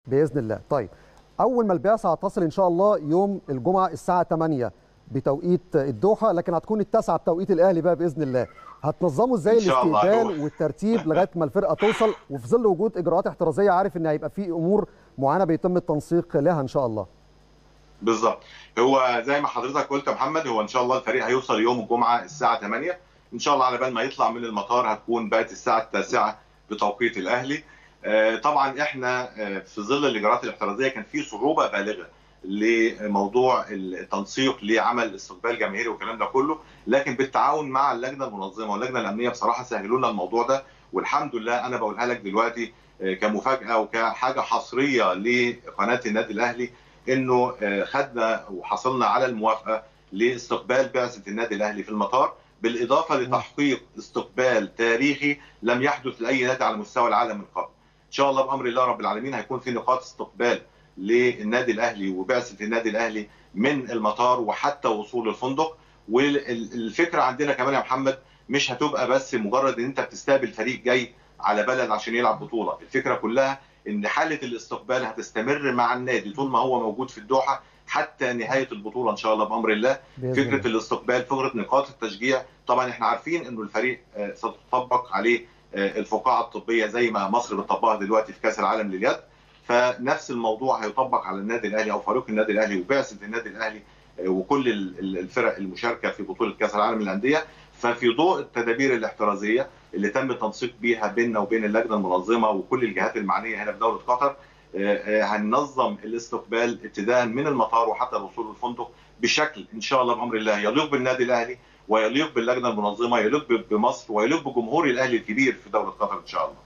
باذن الله طيب اول ما البعثه هتصل ان شاء الله يوم الجمعه الساعه 8 بتوقيت الدوحه لكن هتكون التاسعه بتوقيت الاهلي بقى باذن الله هتنظموا ازاي إن شاء الله الاستقبال هنروح. والترتيب لغايه ما الفرقه توصل وفي ظل وجود اجراءات احترازيه عارف ان هيبقى في امور معينه بيتم التنسيق لها ان شاء الله بالظبط هو زي ما حضرتك قلت يا محمد هو ان شاء الله الفريق هيوصل يوم الجمعه الساعه 8 ان شاء الله على بال ما يطلع من المطار هتكون بقت الساعه التاسعه بتوقيت الاهلي آه، طبعا احنا آه، في ظل الاجراءات الاحترازيه كان في صعوبه بالغه لموضوع التنسيق لعمل استقبال جماهيري والكلام ده كله لكن بالتعاون مع اللجنه المنظمه واللجنه الامنيه بصراحه سهلوا لنا الموضوع ده والحمد لله انا بقولها لك دلوقتي آه، كمفاجاه وكحاجه حصريه لقناه النادي الاهلي انه آه، خدنا وحصلنا على الموافقه لاستقبال بعثه النادي الاهلي في المطار بالاضافه لتحقيق استقبال تاريخي لم يحدث لاي نادي على مستوى العالم من قبل. ان شاء الله بامر الله رب العالمين هيكون في نقاط استقبال للنادي الاهلي وبعثه النادي الاهلي من المطار وحتى وصول الفندق والفكره عندنا كمان يا محمد مش هتبقى بس مجرد ان انت بتستقبل فريق جاي على بلد عشان يلعب بطوله، الفكره كلها ان حاله الاستقبال هتستمر مع النادي طول ما هو موجود في الدوحه حتى نهايه البطوله ان شاء الله بامر الله بإذن فكره الله. الاستقبال فكره نقاط التشجيع طبعا احنا عارفين انه الفريق آه، ستطبق عليه آه، الفقاعه الطبيه زي ما مصر بتطبقها دلوقتي في كاس العالم لليد فنفس الموضوع هيطبق على النادي الاهلي او فريق النادي الاهلي وبعثه النادي الاهلي آه، وكل ال- ال- الفرق المشاركه في بطوله كاس العالم للانديه ففي ضوء التدابير الاحترازيه اللي تم التنسيق بيها بيننا وبين اللجنه المنظمه وكل الجهات المعنيه هنا في دوله قطر آه، آه، هننظم الاستقبال ابتداء من المطار وحتى الوصول للفندق بشكل ان شاء الله بامر الله يليق بالنادي الاهلي ويليق باللجنه المنظمه يليق ب- بمصر ويليق بجمهور الاهلي الكبير في دوله قطر ان شاء الله